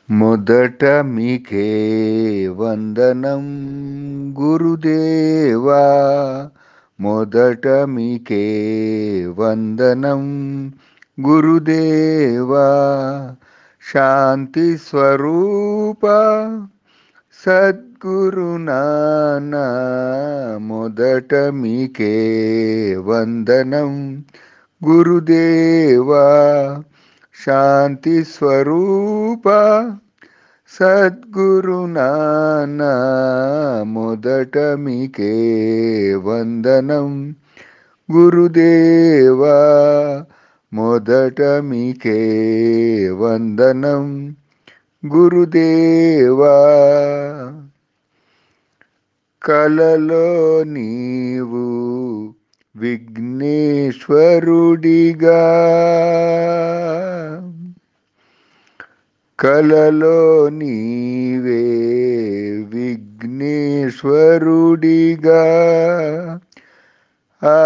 మొదట మీకే వందనం గురుదేవా మొదట మీకే వందనం గురుదేవా శాంతి స్వరూప సద్గురు నానా మొదట మీకే వందనం గురుదేవా శాంతి స్వరూప సద్గురు నానా మొదట మీకే వందనం గురుదేవా మొదట మీకే వందనం గురుదేవా కలలో నీవు విఘ్నేశ్వరుడిగా కలలో నీవే విఘ్నేశ్వరుడిగా ఆ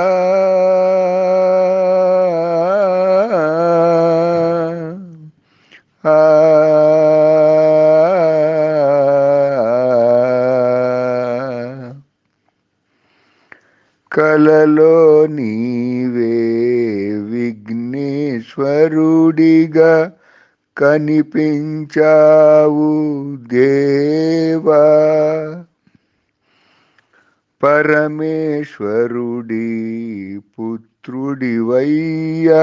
ఆ కలలో నీవే విఘ్నేశ్వరుడిగా కనిపించావు దేవా పరమేశ్వరుడి పుత్రుడివయ్యా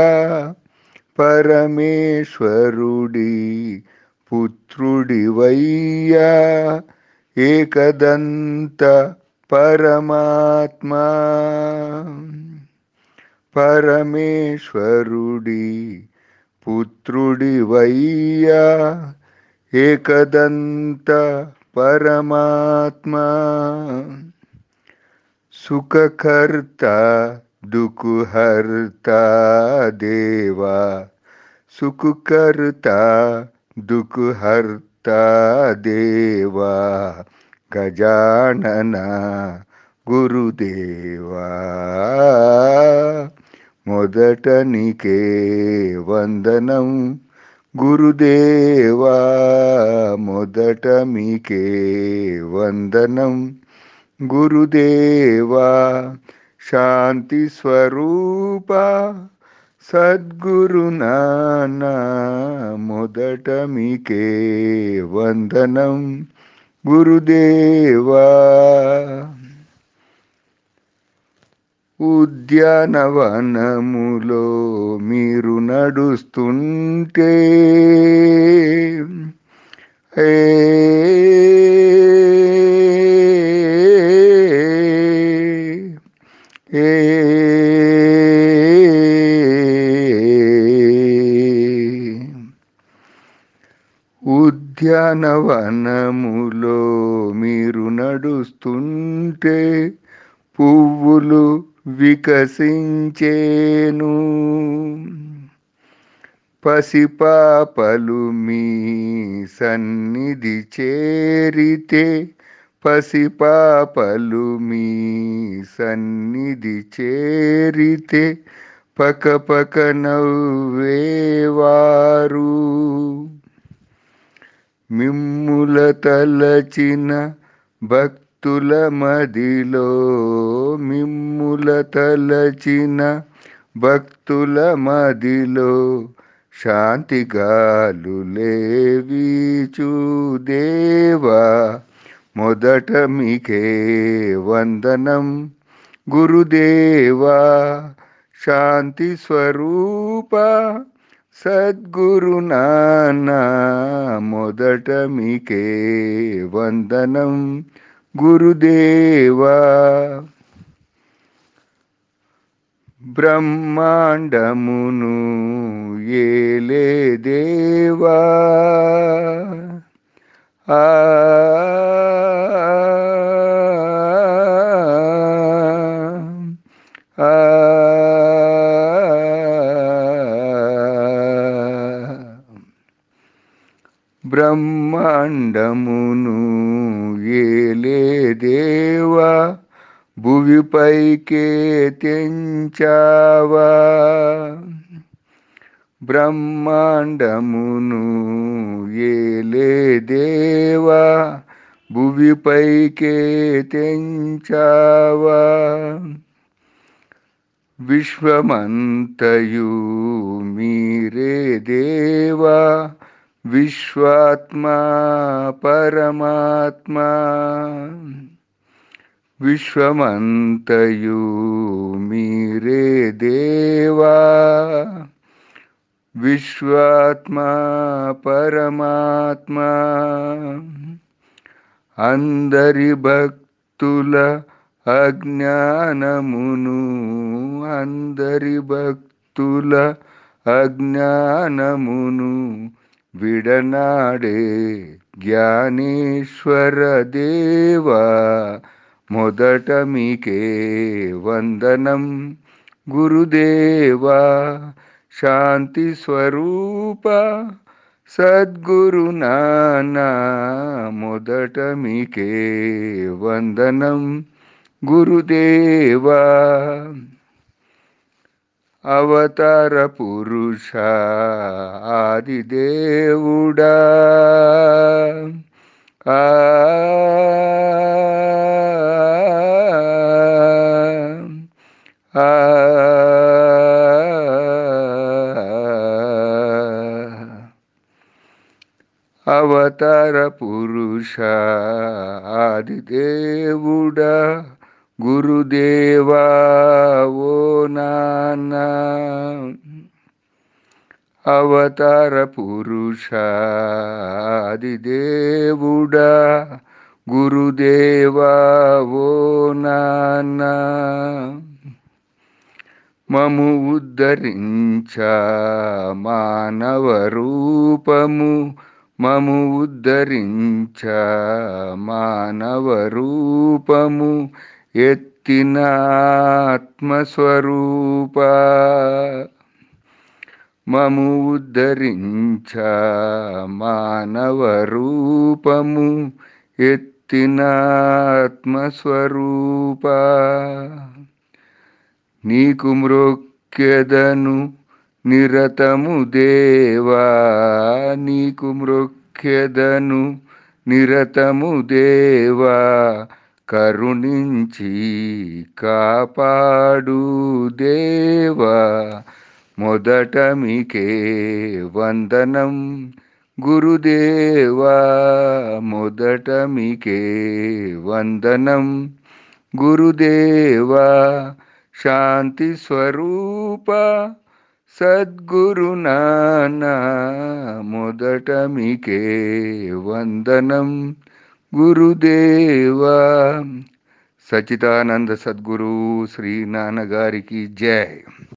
పరమేశ్వరుడి పుత్రుడివయ్యా ఏకదంత పరమాత్మా పరమేశ్వరుడి పుత్రుడివయ్యా ఏకదంత పరమాత్మా సుఖకర్త దుఃఖహర్త దేవా సుఖకర్త దుఃఖహర్త దేవా గజానన గురుదేవా మొదట నీకే వందనం గురుదేవా మొదట మీకే వందనం గురుదేవా శాంతి స్వరూప సద్గురు నానా మొదట మీకే వందనం గురుదేవా ఉద్యానవనములో మీరు నడుస్తుంటే ఏ ఏ ఉద్యానవనములో మీరు నడుస్తుంటే పువ్వులు వికసించేను పసిపాపలు మీ సన్నిధి చేరితే పసిపాపలు మీ సన్నిధి చేరితే పక పక నవ్వేవారు మిమ్ముల తలచిన భక్తుల మదిలో మిమ్ముల తలచిన భక్తుల మదిలో శాంతి గాలులేవీచు దేవా మొదట మీకే వందనం గురుదేవా శాంతి స్వరూప సద్గురు నానా మొదట మీకే వందనం గురుదేవా బ్రహ్మాండమును ఏలే దేవా ఆ ఆ బ్రహ్మాండమును ఏలే దేవా భువిపైకే తెంచావా బ్రహ్మాండమును ఏలే దేవా భువిపైకే తెంచావా విశ్వమంతయు మీరే దేవా విశ్వాత్మా పరమాత్మా విశ్వమంతయు మీరే దేవా విశ్వాత్మా పరమాత్మా అందరి భక్తుల అజ్ఞానమును అందరి భక్తుల అజ్ఞానమును విడనాడే జ్ఞానేశ్వర దేవా మొదట మీకే వందనం గురుదేవా శాంతి స్వరూప సద్గురు నానా మొదట మీకే వందనం గురుదేవా అవతార పురుష ఆదిదేవుడా ఆ ఆ అవతార పురుష ఆదిదేవుడా గురుదేవా ఓ నాన్న అవతార పురుష ఆదిదేవుడా గురుదేవా ఓ నాన్న మము ఉద్ధరించ మానవ రూపము మము ఉద్ధరించ మానవ రూపము ఎత్తిన ఆత్మస్వరూప మము ఉద్ధరించ మానవ రూపము ఎత్తిన ఆత్మస్వరూప నీకు మ్రొక్కెదను నిరతము దేవా నీకు మ్రొక్కెదను నిరతము దేవా కరుణించి కాపాడు దేవా మొదట మీకే వందనం గురుదేవా మొదట మీకే వందనం గురుదేవా శాంతి స్వరూప సద్గురు నానా మొదట మీకే వందనం గురుదేవా సచిదానంద సద్గురు శ్రీ నాన్నగారికి జై